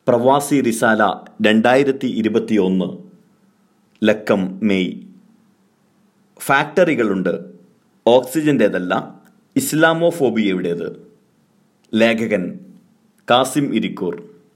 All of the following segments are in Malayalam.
പ്രവാസി റിസാല രണ്ടായിരത്തി ഇരുപത്തിയൊന്ന് ലക്കം മെയ് ഫാക്ടറികളുണ്ട് ഓക്സിജൻ്റേതല്ല ഇസ്ലാമോഫോബിയയുടേത് ലേഖകൻ കാസിം ഇരിക്കൂർ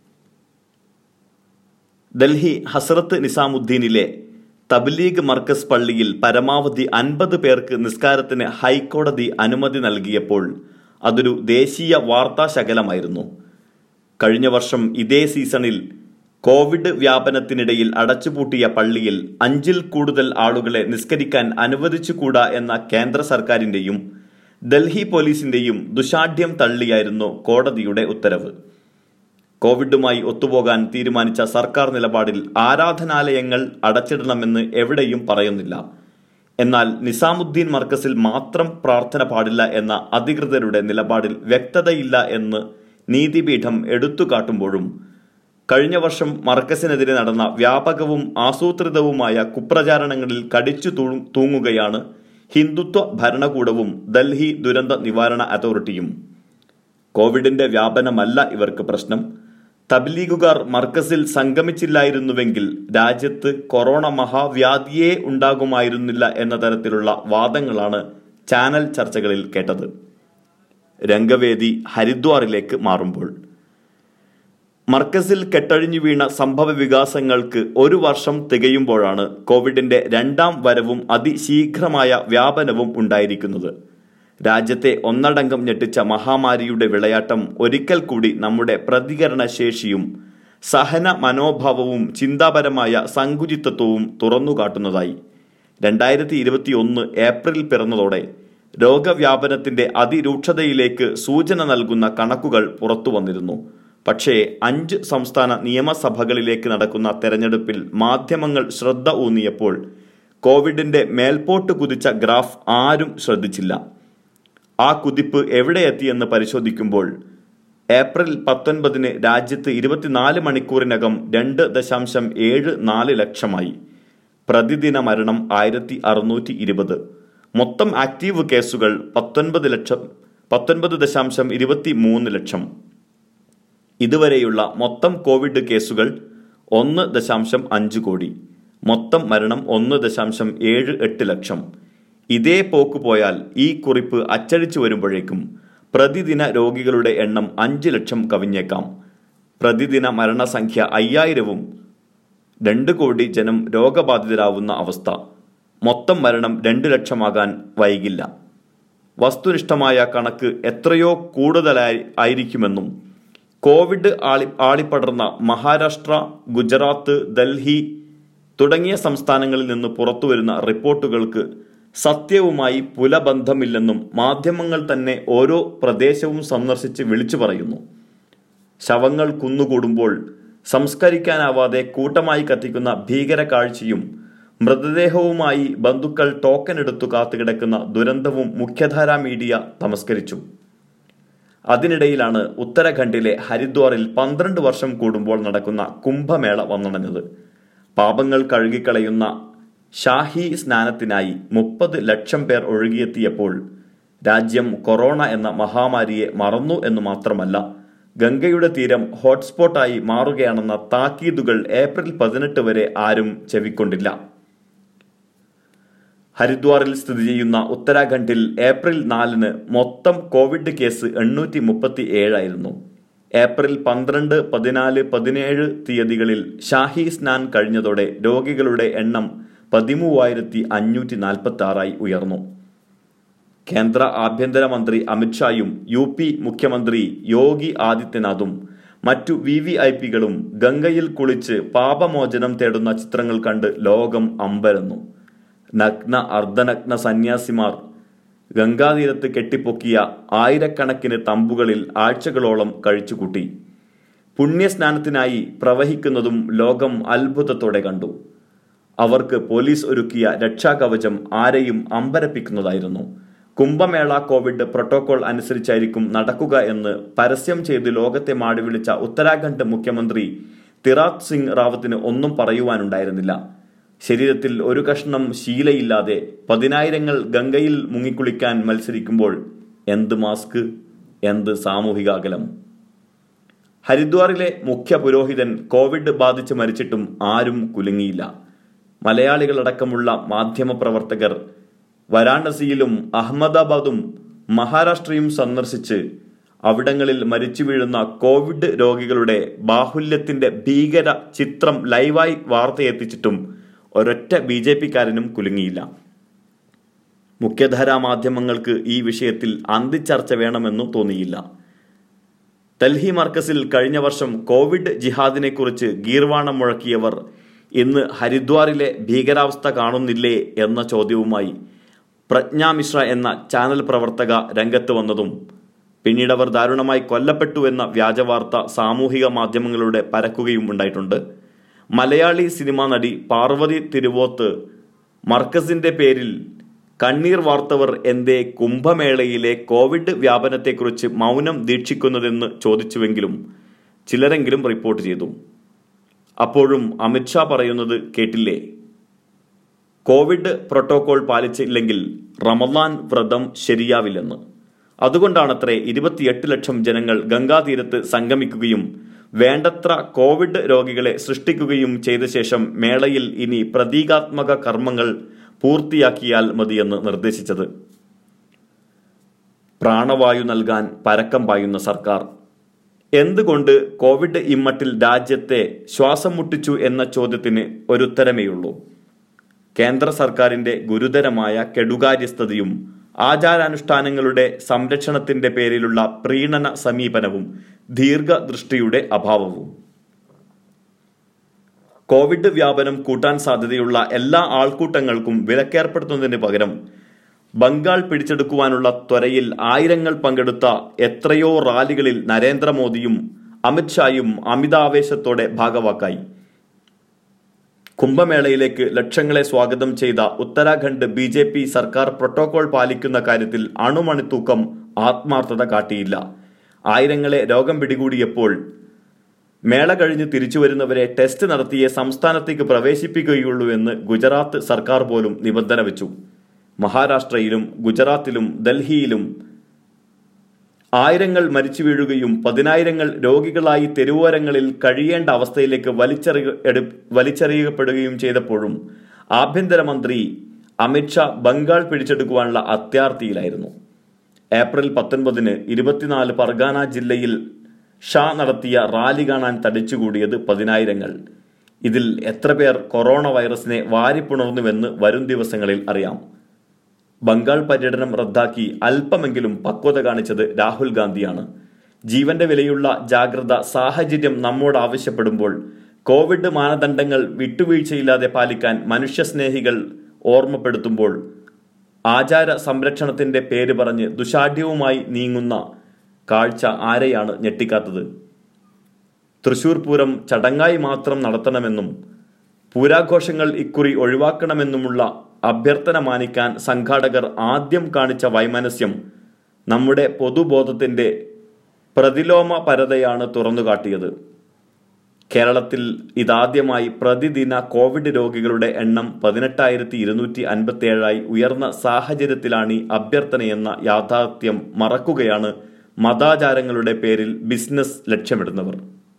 ഡൽഹി ഹസ്രത്ത് നിസാമുദ്ദീനിലെ തബ്ലീഗ് മർക്കസ് പള്ളിയിൽ പരമാവധി അൻപത് പേർക്ക് നിസ്കാരത്തിന് ഹൈക്കോടതി അനുമതി നൽകിയപ്പോൾ അതൊരു ദേശീയ വാർത്താ ശകലമായിരുന്നു കഴിഞ്ഞ വർഷം ഇതേ സീസണിൽ കോവിഡ് വ്യാപനത്തിനിടയിൽ അടച്ചുപൂട്ടിയ പള്ളിയിൽ അഞ്ചിൽ കൂടുതൽ ആളുകളെ നിസ്കരിക്കാൻ അനുവദിച്ചുകൂടാ എന്ന കേന്ദ്ര സർക്കാരിന്റെയും ഡൽഹി പോലീസിന്റെയും ദുശാഠ്യം തള്ളിയായിരുന്നു കോടതിയുടെ ഉത്തരവ് കോവിഡുമായി ഒത്തുപോകാൻ തീരുമാനിച്ച സർക്കാർ നിലപാടിൽ ആരാധനാലയങ്ങൾ അടച്ചിടണമെന്ന് എവിടെയും പറയുന്നില്ല എന്നാൽ നിസാമുദ്ദീൻ മർക്കസിൽ മാത്രം പ്രാർത്ഥന പാടില്ല എന്ന അധികൃതരുടെ നിലപാടിൽ വ്യക്തതയില്ല എന്ന് നീതിപീഠം എടുത്തുകാട്ടുമ്പോഴും കഴിഞ്ഞ വർഷം മർക്കസിനെതിരെ നടന്ന വ്യാപകവും ആസൂത്രിതവുമായ കുപ്രചാരണങ്ങളിൽ കടിച്ചു തൂ- തൂങ്ങുകയാണ് ഹിന്ദുത്വ ഭരണകൂടവും ഡൽഹി ദുരന്ത നിവാരണ അതോറിറ്റിയും കോവിഡിന്റെ വ്യാപനമല്ല ഇവർക്ക് പ്രശ്നം തബ്ലീഗുകാർ മർക്കസിൽ സംഗമിച്ചില്ലായിരുന്നുവെങ്കിൽ രാജ്യത്ത് കൊറോണ മഹാവ്യാധിയേ ഉണ്ടാകുമായിരുന്നില്ല എന്ന തരത്തിലുള്ള വാദങ്ങളാണ് ചാനൽ ചർച്ചകളിൽ കേട്ടത് രംഗവേദി ഹരിദ്വാറിലേക്ക് മാറുമ്പോൾ മർക്കസിൽ കെട്ടഴിഞ്ഞു വീണ സംഭവ വികാസങ്ങൾക്ക് ഒരു വർഷം തികയുമ്പോഴാണ് കോവിഡിന്റെ രണ്ടാം വരവും അതിശീഘ്രമായ വ്യാപനവും ഉണ്ടായിരിക്കുന്നത് രാജ്യത്തെ ഒന്നടങ്കം ഞെട്ടിച്ച മഹാമാരിയുടെ വിളയാട്ടം ഒരിക്കൽ കൂടി നമ്മുടെ പ്രതികരണ ശേഷിയും സഹന മനോഭാവവും ചിന്താപരമായ സങ്കുചിതത്വവും തുറന്നുകാട്ടുന്നതായി രണ്ടായിരത്തി ഇരുപത്തി ഒന്ന് ഏപ്രിൽ പിറന്നതോടെ രോഗവ്യാപനത്തിന്റെ അതിരൂക്ഷതയിലേക്ക് സൂചന നൽകുന്ന കണക്കുകൾ പുറത്തു വന്നിരുന്നു പക്ഷേ അഞ്ച് സംസ്ഥാന നിയമസഭകളിലേക്ക് നടക്കുന്ന തെരഞ്ഞെടുപ്പിൽ മാധ്യമങ്ങൾ ശ്രദ്ധ ഊന്നിയപ്പോൾ കോവിഡിന്റെ മേൽപോട്ട് കുതിച്ച ഗ്രാഫ് ആരും ശ്രദ്ധിച്ചില്ല ആ കുതിപ്പ് എവിടെ എത്തിയെന്ന് പരിശോധിക്കുമ്പോൾ ഏപ്രിൽ പത്തൊൻപതിന് രാജ്യത്ത് ഇരുപത്തിനാല് മണിക്കൂറിനകം രണ്ട് ദശാംശം ഏഴ് നാല് ലക്ഷമായി പ്രതിദിന മരണം ആയിരത്തി അറുന്നൂറ്റി ഇരുപത് മൊത്തം ആക്റ്റീവ് കേസുകൾ പത്തൊൻപത് ലക്ഷം പത്തൊൻപത് ദശാംശം ഇരുപത്തി മൂന്ന് ലക്ഷം ഇതുവരെയുള്ള മൊത്തം കോവിഡ് കേസുകൾ ഒന്ന് ദശാംശം അഞ്ച് കോടി മൊത്തം മരണം ഒന്ന് ദശാംശം ഏഴ് എട്ട് ലക്ഷം ഇതേ പോക്ക് പോയാൽ ഈ കുറിപ്പ് അച്ചടിച്ചു വരുമ്പോഴേക്കും പ്രതിദിന രോഗികളുടെ എണ്ണം അഞ്ച് ലക്ഷം കവിഞ്ഞേക്കാം പ്രതിദിന മരണസംഖ്യ അയ്യായിരവും രണ്ട് കോടി ജനം രോഗബാധിതരാവുന്ന അവസ്ഥ മൊത്തം മരണം രണ്ട് ലക്ഷമാകാൻ വൈകില്ല വസ്തുനിഷ്ഠമായ കണക്ക് എത്രയോ കൂടുതലായി ആയിരിക്കുമെന്നും കോവിഡ് ആളി ആളിപ്പടർന്ന മഹാരാഷ്ട്ര ഗുജറാത്ത് ഡൽഹി തുടങ്ങിയ സംസ്ഥാനങ്ങളിൽ നിന്ന് പുറത്തുവരുന്ന റിപ്പോർട്ടുകൾക്ക് സത്യവുമായി പുലബന്ധമില്ലെന്നും മാധ്യമങ്ങൾ തന്നെ ഓരോ പ്രദേശവും സന്ദർശിച്ച് വിളിച്ചു പറയുന്നു ശവങ്ങൾ കുന്നുകൂടുമ്പോൾ സംസ്കരിക്കാനാവാതെ കൂട്ടമായി കത്തിക്കുന്ന ഭീകര കാഴ്ചയും മൃതദേഹവുമായി ബന്ധുക്കൾ ടോക്കൺ എടുത്തു കാത്തുകിടക്കുന്ന ദുരന്തവും മുഖ്യധാരാ മീഡിയ തമസ്കരിച്ചു അതിനിടയിലാണ് ഉത്തരാഖണ്ഡിലെ ഹരിദ്വാറിൽ പന്ത്രണ്ട് വർഷം കൂടുമ്പോൾ നടക്കുന്ന കുംഭമേള വന്നണഞ്ഞത് പാപങ്ങൾ കഴുകിക്കളയുന്ന ഷാഹി സ്നാനത്തിനായി മുപ്പത് ലക്ഷം പേർ ഒഴുകിയെത്തിയപ്പോൾ രാജ്യം കൊറോണ എന്ന മഹാമാരിയെ മറന്നു എന്ന് മാത്രമല്ല ഗംഗയുടെ തീരം ഹോട്ട്സ്പോട്ടായി മാറുകയാണെന്ന താക്കീതുകൾ ഏപ്രിൽ പതിനെട്ട് വരെ ആരും ചെവിക്കൊണ്ടില്ല ഹരിദ്വാറിൽ സ്ഥിതി ചെയ്യുന്ന ഉത്തരാഖണ്ഡിൽ ഏപ്രിൽ നാലിന് മൊത്തം കോവിഡ് കേസ് എണ്ണൂറ്റി മുപ്പത്തി ഏഴായിരുന്നു ഏപ്രിൽ പന്ത്രണ്ട് പതിനാല് പതിനേഴ് തീയതികളിൽ ഷാഹി സ്നാൻ കഴിഞ്ഞതോടെ രോഗികളുടെ എണ്ണം പതിമൂവായിരത്തി അഞ്ഞൂറ്റി നാൽപ്പത്തി ആറായി ഉയർന്നു കേന്ദ്ര ആഭ്യന്തരമന്ത്രി അമിത്ഷായും യു പി മുഖ്യമന്ത്രി യോഗി ആദിത്യനാഥും മറ്റു വി വി ഐ പികളും ഗംഗയിൽ കുളിച്ച് പാപമോചനം തേടുന്ന ചിത്രങ്ങൾ കണ്ട് ലോകം അമ്പരന്നു നഗ്ന അർദ്ധനഗ്ന സന്യാസിമാർ ഗംഗാതീരത്ത് കെട്ടിപ്പൊക്കിയ ആയിരക്കണക്കിന് തമ്പുകളിൽ ആഴ്ചകളോളം കഴിച്ചുകൂട്ടി പുണ്യസ്നാനത്തിനായി പ്രവഹിക്കുന്നതും ലോകം അത്ഭുതത്തോടെ കണ്ടു അവർക്ക് പോലീസ് ഒരുക്കിയ രക്ഷാകവചം ആരെയും അമ്പരപ്പിക്കുന്നതായിരുന്നു കുംഭമേള കോവിഡ് പ്രോട്ടോകോൾ അനുസരിച്ചായിരിക്കും നടക്കുക എന്ന് പരസ്യം ചെയ്ത് ലോകത്തെ മാടി വിളിച്ച ഉത്തരാഖണ്ഡ് മുഖ്യമന്ത്രി തിറാത് സിംഗ് റാവത്തിന് ഒന്നും പറയുവാനുണ്ടായിരുന്നില്ല ശരീരത്തിൽ ഒരു കഷ്ണം ശീലയില്ലാതെ പതിനായിരങ്ങൾ ഗംഗയിൽ മുങ്ങിക്കുളിക്കാൻ മത്സരിക്കുമ്പോൾ എന്ത് മാസ്ക് എന്ത് സാമൂഹിക അകലം ഹരിദ്വാറിലെ മുഖ്യ പുരോഹിതൻ കോവിഡ് ബാധിച്ച് മരിച്ചിട്ടും ആരും കുലുങ്ങിയില്ല മലയാളികളടക്കമുള്ള മാധ്യമപ്രവർത്തകർ വാരാണസിയിലും അഹമ്മദാബാദും മഹാരാഷ്ട്രയും സന്ദർശിച്ച് അവിടങ്ങളിൽ മരിച്ചു വീഴുന്ന കോവിഡ് രോഗികളുടെ ബാഹുല്യത്തിന്റെ ഭീകര ചിത്രം ലൈവായി വാർത്തയെത്തിച്ചിട്ടും ഒരൊറ്റ ബി ജെ പിക്കാരനും കുലുങ്ങിയില്ല മുഖ്യധാരാ മാധ്യമങ്ങൾക്ക് ഈ വിഷയത്തിൽ അന്തിച്ചർച്ച വേണമെന്നു തോന്നിയില്ല ഡൽഹി മർക്കസിൽ കഴിഞ്ഞ വർഷം കോവിഡ് ജിഹാദിനെ കുറിച്ച് ഗീർവാണം മുഴക്കിയവർ ഇന്ന് ഹരിദ്വാറിലെ ഭീകരാവസ്ഥ കാണുന്നില്ലേ എന്ന ചോദ്യവുമായി പ്രജ്ഞാ മിശ്ര എന്ന ചാനൽ പ്രവർത്തക രംഗത്ത് വന്നതും പിന്നീട് അവർ ദാരുണമായി കൊല്ലപ്പെട്ടു എന്ന വ്യാജവാർത്ത സാമൂഹിക മാധ്യമങ്ങളിലൂടെ പരക്കുകയും ഉണ്ടായിട്ടുണ്ട് മലയാളി സിനിമാ നടി പാർവതി തിരുവോത്ത് മർക്കസിന്റെ പേരിൽ കണ്ണീർ വാർത്തവർ എന്തേ കുംഭമേളയിലെ കോവിഡ് വ്യാപനത്തെക്കുറിച്ച് മൗനം ദീക്ഷിക്കുന്നതെന്ന് ചോദിച്ചുവെങ്കിലും ചിലരെങ്കിലും റിപ്പോർട്ട് ചെയ്തു അപ്പോഴും അമിത്ഷാ പറയുന്നത് കേട്ടില്ലേ കോവിഡ് പ്രോട്ടോകോൾ പാലിച്ചില്ലെങ്കിൽ റമദാൻ വ്രതം ശരിയാവില്ലെന്ന് അതുകൊണ്ടാണത്രേ ഇരുപത്തിയെട്ട് ലക്ഷം ജനങ്ങൾ ഗംഗാതീരത്ത് സംഗമിക്കുകയും വേണ്ടത്ര കോവിഡ് രോഗികളെ സൃഷ്ടിക്കുകയും ചെയ്ത ശേഷം മേളയിൽ ഇനി പ്രതീകാത്മക കർമ്മങ്ങൾ പൂർത്തിയാക്കിയാൽ മതിയെന്ന് നിർദ്ദേശിച്ചത് പ്രാണവായു നൽകാൻ പരക്കം പായുന്ന സർക്കാർ എന്തുകൊണ്ട് കോവിഡ് ഇമ്മട്ടിൽ രാജ്യത്തെ ശ്വാസം മുട്ടിച്ചു എന്ന ചോദ്യത്തിന് ഒരുത്തരമേയുള്ളൂ കേന്ദ്ര സർക്കാരിന്റെ ഗുരുതരമായ കെടുകാര്യസ്ഥതയും ആചാരാനുഷ്ഠാനങ്ങളുടെ സംരക്ഷണത്തിന്റെ പേരിലുള്ള പ്രീണന സമീപനവും ദീർഘദൃഷ്ടിയുടെ അഭാവവും കോവിഡ് വ്യാപനം കൂട്ടാൻ സാധ്യതയുള്ള എല്ലാ ആൾക്കൂട്ടങ്ങൾക്കും വിലക്കേർപ്പെടുത്തുന്നതിന് പകരം ബംഗാൾ പിടിച്ചെടുക്കുവാനുള്ള ത്വരയിൽ ആയിരങ്ങൾ പങ്കെടുത്ത എത്രയോ റാലികളിൽ നരേന്ദ്രമോദിയും അമിത്ഷായും അമിതാവേശത്തോടെ ഭാഗവാക്കായി കുംഭമേളയിലേക്ക് ലക്ഷങ്ങളെ സ്വാഗതം ചെയ്ത ഉത്തരാഖണ്ഡ് ബി ജെ പി സർക്കാർ പ്രോട്ടോകോൾ പാലിക്കുന്ന കാര്യത്തിൽ അണുമണിത്തൂക്കം ആത്മാർത്ഥത കാട്ടിയില്ല ആയിരങ്ങളെ രോഗം പിടികൂടിയപ്പോൾ മേള കഴിഞ്ഞ് തിരിച്ചു വരുന്നവരെ ടെസ്റ്റ് നടത്തിയേ സംസ്ഥാനത്തേക്ക് പ്രവേശിപ്പിക്കുകയുള്ളൂ എന്ന് ഗുജറാത്ത് സർക്കാർ പോലും നിബന്ധന വെച്ചു മഹാരാഷ്ട്രയിലും ഗുജറാത്തിലും ഡൽഹിയിലും ആയിരങ്ങൾ മരിച്ചു വീഴുകയും പതിനായിരങ്ങൾ രോഗികളായി തെരുവോരങ്ങളിൽ കഴിയേണ്ട അവസ്ഥയിലേക്ക് വലിച്ചെറിയ എടു- വലിച്ചെറിയപ്പെടുകയും ചെയ്തപ്പോഴും ആഭ്യന്തരമന്ത്രി അമിത്ഷാ ബംഗാൾ പിടിച്ചെടുക്കുവാനുള്ള അത്യാർത്തിയിലായിരുന്നു ഏപ്രിൽ പത്തൊൻപതിന് ഇരുപത്തിനാല് പർഗാന ജില്ലയിൽ ഷാ നടത്തിയ റാലി കാണാൻ തടിച്ചുകൂടിയത് പതിനായിരങ്ങൾ ഇതിൽ എത്ര പേർ കൊറോണ വൈറസിനെ വാരിപ്പുണർന്നുവെന്ന് വരും ദിവസങ്ങളിൽ അറിയാം ബംഗാൾ പര്യടനം റദ്ദാക്കി അല്പമെങ്കിലും പക്വത കാണിച്ചത് രാഹുൽ ഗാന്ധിയാണ് ജീവന്റെ വിലയുള്ള ജാഗ്രത സാഹചര്യം നമ്മോട് ആവശ്യപ്പെടുമ്പോൾ കോവിഡ് മാനദണ്ഡങ്ങൾ വിട്ടുവീഴ്ചയില്ലാതെ പാലിക്കാൻ മനുഷ്യസ്നേഹികൾ ഓർമ്മപ്പെടുത്തുമ്പോൾ ആചാര സംരക്ഷണത്തിന്റെ പേര് പറഞ്ഞ് ദുശാഠ്യവുമായി നീങ്ങുന്ന കാഴ്ച ആരെയാണ് ഞെട്ടിക്കാത്തത് തൃശൂർ പൂരം ചടങ്ങായി മാത്രം നടത്തണമെന്നും പൂരാഘോഷങ്ങൾ ഇക്കുറി ഒഴിവാക്കണമെന്നുമുള്ള അഭ്യർത്ഥന മാനിക്കാൻ സംഘാടകർ ആദ്യം കാണിച്ച വൈമനസ്യം നമ്മുടെ പൊതുബോധത്തിന്റെ പ്രതിലോമ പരതയാണ് തുറന്നുകാട്ടിയത് കേരളത്തിൽ ഇതാദ്യമായി പ്രതിദിന കോവിഡ് രോഗികളുടെ എണ്ണം പതിനെട്ടായിരത്തി ഇരുന്നൂറ്റി അൻപത്തി ഏഴായി ഉയർന്ന സാഹചര്യത്തിലാണ് ഈ അഭ്യർത്ഥനയെന്ന യാഥാർത്ഥ്യം മറക്കുകയാണ് മതാചാരങ്ങളുടെ പേരിൽ ബിസിനസ് ലക്ഷ്യമിടുന്നവർ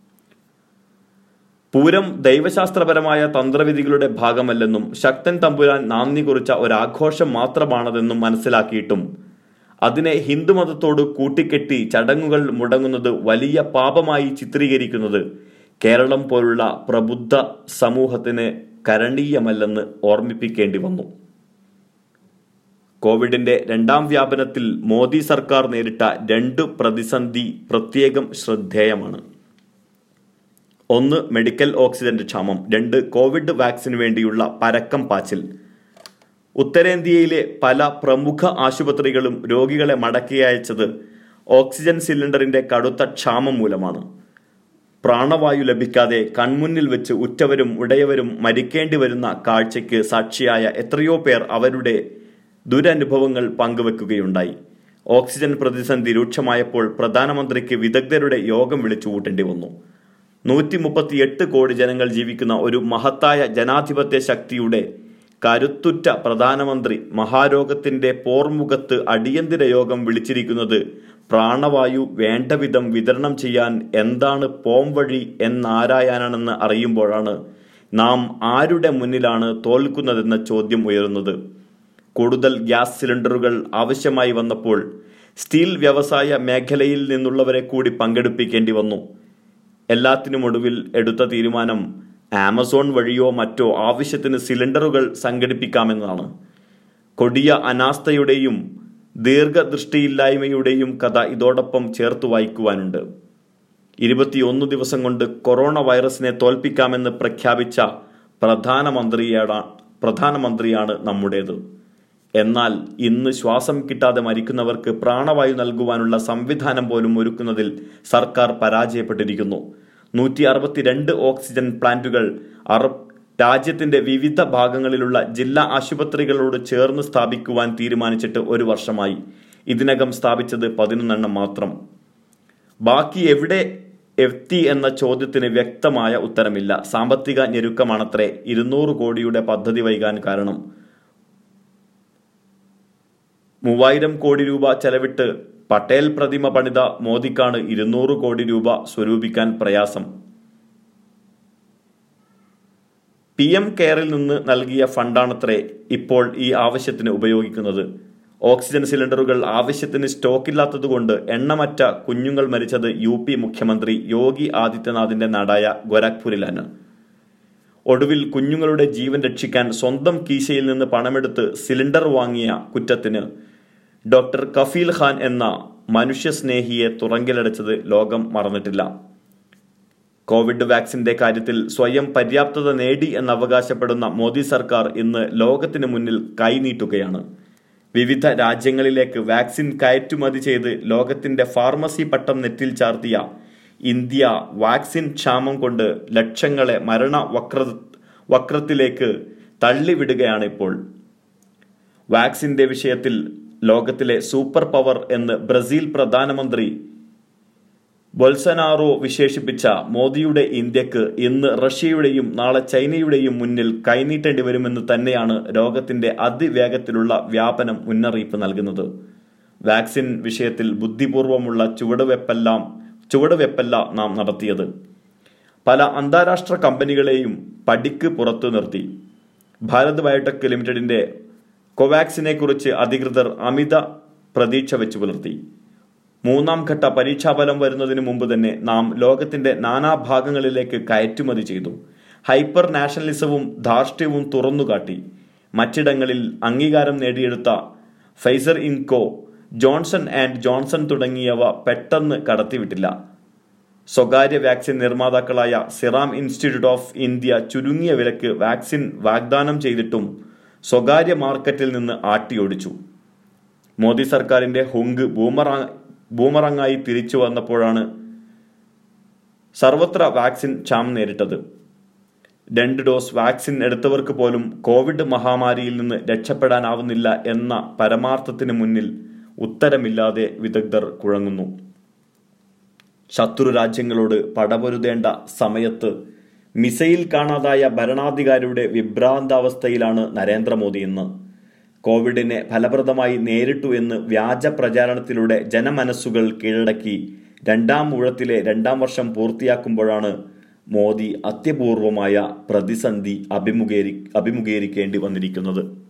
പൂരം ദൈവശാസ്ത്രപരമായ തന്ത്രവിധികളുടെ ഭാഗമല്ലെന്നും ശക്തൻ തമ്പുരാൻ നാന്ദി കുറിച്ച ഒരാഘോഷം മാത്രമാണതെന്നും മനസ്സിലാക്കിയിട്ടും അതിനെ ഹിന്ദുമതത്തോട് കൂട്ടിക്കെട്ടി ചടങ്ങുകൾ മുടങ്ങുന്നത് വലിയ പാപമായി ചിത്രീകരിക്കുന്നത് കേരളം പോലുള്ള പ്രബുദ്ധ സമൂഹത്തിന് കരണീയമല്ലെന്ന് ഓർമ്മിപ്പിക്കേണ്ടി വന്നു കോവിഡിന്റെ രണ്ടാം വ്യാപനത്തിൽ മോദി സർക്കാർ നേരിട്ട രണ്ട് പ്രതിസന്ധി പ്രത്യേകം ശ്രദ്ധേയമാണ് ഒന്ന് മെഡിക്കൽ ഓക്സിജന്റെ ക്ഷാമം രണ്ട് കോവിഡ് വാക്സിന് വേണ്ടിയുള്ള പരക്കം പാച്ചിൽ ഉത്തരേന്ത്യയിലെ പല പ്രമുഖ ആശുപത്രികളും രോഗികളെ മടക്കി അയച്ചത് ഓക്സിജൻ സിലിണ്ടറിന്റെ കടുത്ത ക്ഷാമം മൂലമാണ് പ്രാണവായു ലഭിക്കാതെ കൺമുന്നിൽ വെച്ച് ഉറ്റവരും ഉടയവരും മരിക്കേണ്ടി വരുന്ന കാഴ്ചയ്ക്ക് സാക്ഷിയായ എത്രയോ പേർ അവരുടെ ദുരനുഭവങ്ങൾ പങ്കുവെക്കുകയുണ്ടായി ഓക്സിജൻ പ്രതിസന്ധി രൂക്ഷമായപ്പോൾ പ്രധാനമന്ത്രിക്ക് വിദഗ്ധരുടെ യോഗം വിളിച്ചു കൂട്ടേണ്ടി വന്നു നൂറ്റി മുപ്പത്തിയെട്ട് കോടി ജനങ്ങൾ ജീവിക്കുന്ന ഒരു മഹത്തായ ജനാധിപത്യ ശക്തിയുടെ കരുത്തുറ്റ പ്രധാനമന്ത്രി മഹാരോഗത്തിന്റെ പോർമുഖത്ത് അടിയന്തര യോഗം വിളിച്ചിരിക്കുന്നത് പ്രാണവായു വേണ്ട വിധം വിതരണം ചെയ്യാൻ എന്താണ് പോം വഴി എന്നാരായാനാണെന്ന് അറിയുമ്പോഴാണ് നാം ആരുടെ മുന്നിലാണ് തോൽക്കുന്നതെന്ന ചോദ്യം ഉയരുന്നത് കൂടുതൽ ഗ്യാസ് സിലിണ്ടറുകൾ ആവശ്യമായി വന്നപ്പോൾ സ്റ്റീൽ വ്യവസായ മേഖലയിൽ നിന്നുള്ളവരെ കൂടി പങ്കെടുപ്പിക്കേണ്ടി വന്നു എല്ലാത്തിനുമൊടുവിൽ എടുത്ത തീരുമാനം ആമസോൺ വഴിയോ മറ്റോ ആവശ്യത്തിന് സിലിണ്ടറുകൾ സംഘടിപ്പിക്കാമെന്നതാണ് കൊടിയ അനാസ്ഥയുടെയും ദീർഘദൃഷ്ടിയില്ലായ്മയുടെയും കഥ ഇതോടൊപ്പം ചേർത്ത് വായിക്കുവാനുണ്ട് ഇരുപത്തിയൊന്ന് ദിവസം കൊണ്ട് കൊറോണ വൈറസിനെ തോൽപ്പിക്കാമെന്ന് പ്രഖ്യാപിച്ച പ്രധാനമന്ത്രിയാണ് പ്രധാനമന്ത്രിയാണ് നമ്മുടേത് എന്നാൽ ഇന്ന് ശ്വാസം കിട്ടാതെ മരിക്കുന്നവർക്ക് പ്രാണവായു നൽകുവാനുള്ള സംവിധാനം പോലും ഒരുക്കുന്നതിൽ സർക്കാർ പരാജയപ്പെട്ടിരിക്കുന്നു നൂറ്റി അറുപത്തിരണ്ട് ഓക്സിജൻ പ്ലാന്റുകൾ അറബ് രാജ്യത്തിന്റെ വിവിധ ഭാഗങ്ങളിലുള്ള ജില്ലാ ആശുപത്രികളോട് ചേർന്ന് സ്ഥാപിക്കുവാൻ തീരുമാനിച്ചിട്ട് ഒരു വർഷമായി ഇതിനകം സ്ഥാപിച്ചത് പതിനൊന്നെണ്ണം മാത്രം ബാക്കി എവിടെ എത്തി എന്ന ചോദ്യത്തിന് വ്യക്തമായ ഉത്തരമില്ല സാമ്പത്തിക ഞെരുക്കമാണത്രേ ഇരുന്നൂറ് കോടിയുടെ പദ്ധതി വൈകാൻ കാരണം മൂവായിരം കോടി രൂപ ചെലവിട്ട് പട്ടേൽ പ്രതിമ പണിത മോദിക്കാണ് ഇരുന്നൂറ് കോടി രൂപ സ്വരൂപിക്കാൻ പ്രയാസം പി എം കെയറിൽ നിന്ന് നൽകിയ ഫണ്ടാണത്രേ ഇപ്പോൾ ഈ ആവശ്യത്തിന് ഉപയോഗിക്കുന്നത് ഓക്സിജൻ സിലിണ്ടറുകൾ ആവശ്യത്തിന് സ്റ്റോക്കില്ലാത്തതുകൊണ്ട് എണ്ണമറ്റ കുഞ്ഞുങ്ങൾ മരിച്ചത് യു പി മുഖ്യമന്ത്രി യോഗി ആദിത്യനാഥിന്റെ നാടായ ഗോരഖ്പൂരിലാണ് ഒടുവിൽ കുഞ്ഞുങ്ങളുടെ ജീവൻ രക്ഷിക്കാൻ സ്വന്തം കീശയിൽ നിന്ന് പണമെടുത്ത് സിലിണ്ടർ വാങ്ങിയ കുറ്റത്തിന് ഡോക്ടർ കഫീൽ ഖാൻ എന്ന മനുഷ്യസ്നേഹിയെ തുറങ്കിലടച്ചത് ലോകം മറന്നിട്ടില്ല കോവിഡ് വാക്സിന്റെ കാര്യത്തിൽ സ്വയം പര്യാപ്തത നേടി എന്ന് അവകാശപ്പെടുന്ന മോദി സർക്കാർ ഇന്ന് ലോകത്തിന് മുന്നിൽ കൈനീട്ടുകയാണ് വിവിധ രാജ്യങ്ങളിലേക്ക് വാക്സിൻ കയറ്റുമതി ചെയ്ത് ലോകത്തിന്റെ ഫാർമസി പട്ടം നെറ്റിൽ ചാർത്തിയ ഇന്ത്യ വാക്സിൻ ക്ഷാമം കൊണ്ട് ലക്ഷങ്ങളെ മരണ വക്ര വക്രത്തിലേക്ക് തള്ളിവിടുകയാണ് ഇപ്പോൾ വാക്സിന്റെ വിഷയത്തിൽ ലോകത്തിലെ സൂപ്പർ പവർ എന്ന് ബ്രസീൽ പ്രധാനമന്ത്രി ബൊൽസനാറോ വിശേഷിപ്പിച്ച മോദിയുടെ ഇന്ത്യക്ക് ഇന്ന് റഷ്യയുടെയും നാളെ ചൈനയുടെയും മുന്നിൽ കൈനീട്ടേണ്ടി വരുമെന്ന് തന്നെയാണ് രോഗത്തിന്റെ അതിവേഗത്തിലുള്ള വ്യാപനം മുന്നറിയിപ്പ് നൽകുന്നത് വാക്സിൻ വിഷയത്തിൽ ബുദ്ധിപൂർവമുള്ള ചുവടുവെപ്പെല്ലാം ചുവടുവെപ്പല്ല നാം നടത്തിയത് പല അന്താരാഷ്ട്ര കമ്പനികളെയും പടിക്ക് പുറത്തു നിർത്തി ഭാരത് ബയോടെക് ലിമിറ്റഡിന്റെ കോവാക്സിനെ കുറിച്ച് അധികൃതർ അമിത പ്രതീക്ഷ വെച്ചു പുലർത്തി മൂന്നാം ഘട്ട പരീക്ഷാഫലം വരുന്നതിന് മുമ്പ് തന്നെ നാം ലോകത്തിന്റെ നാനാഭാഗങ്ങളിലേക്ക് കയറ്റുമതി ചെയ്തു ഹൈപ്പർ നാഷണലിസവും ധാർഷ്ട്യവും തുറന്നുകാട്ടി മറ്റിടങ്ങളിൽ അംഗീകാരം നേടിയെടുത്ത ഫൈസർ ഇൻകോ ജോൺസൺ ആൻഡ് ജോൺസൺ തുടങ്ങിയവ പെട്ടെന്ന് കടത്തിവിട്ടില്ല സ്വകാര്യ വാക്സിൻ നിർമ്മാതാക്കളായ സിറാം ഇൻസ്റ്റിറ്റ്യൂട്ട് ഓഫ് ഇന്ത്യ ചുരുങ്ങിയ വിലക്ക് വാക്സിൻ വാഗ്ദാനം ചെയ്തിട്ടും സ്വകാര്യ മാർക്കറ്റിൽ നിന്ന് ആട്ടിയോടിച്ചു മോദി സർക്കാരിന്റെ ഹുങ്ക് ബൂമറാ ബൂമറങ്ങായി തിരിച്ചു വന്നപ്പോഴാണ് സർവത്ര വാക്സിൻ ക്ഷാമം നേരിട്ടത് രണ്ട് ഡോസ് വാക്സിൻ എടുത്തവർക്ക് പോലും കോവിഡ് മഹാമാരിയിൽ നിന്ന് രക്ഷപ്പെടാനാവുന്നില്ല എന്ന പരമാർത്ഥത്തിന് മുന്നിൽ ഉത്തരമില്ലാതെ വിദഗ്ധർ കുഴങ്ങുന്നു ശത്രു രാജ്യങ്ങളോട് പടപൊരുതേണ്ട സമയത്ത് മിസൈൽ കാണാതായ ഭരണാധികാരിയുടെ വിഭ്രാന്താവസ്ഥയിലാണ് നരേന്ദ്രമോദി ഇന്ന് കോവിഡിനെ ഫലപ്രദമായി നേരിട്ടു എന്ന് വ്യാജ പ്രചാരണത്തിലൂടെ ജനമനസ്സുകൾ കീഴടക്കി രണ്ടാം ഊഴത്തിലെ രണ്ടാം വർഷം പൂർത്തിയാക്കുമ്പോഴാണ് മോദി അത്യപൂർവമായ പ്രതിസന്ധി അഭിമുഖീകരി അഭിമുഖീകരിക്കേണ്ടി വന്നിരിക്കുന്നത്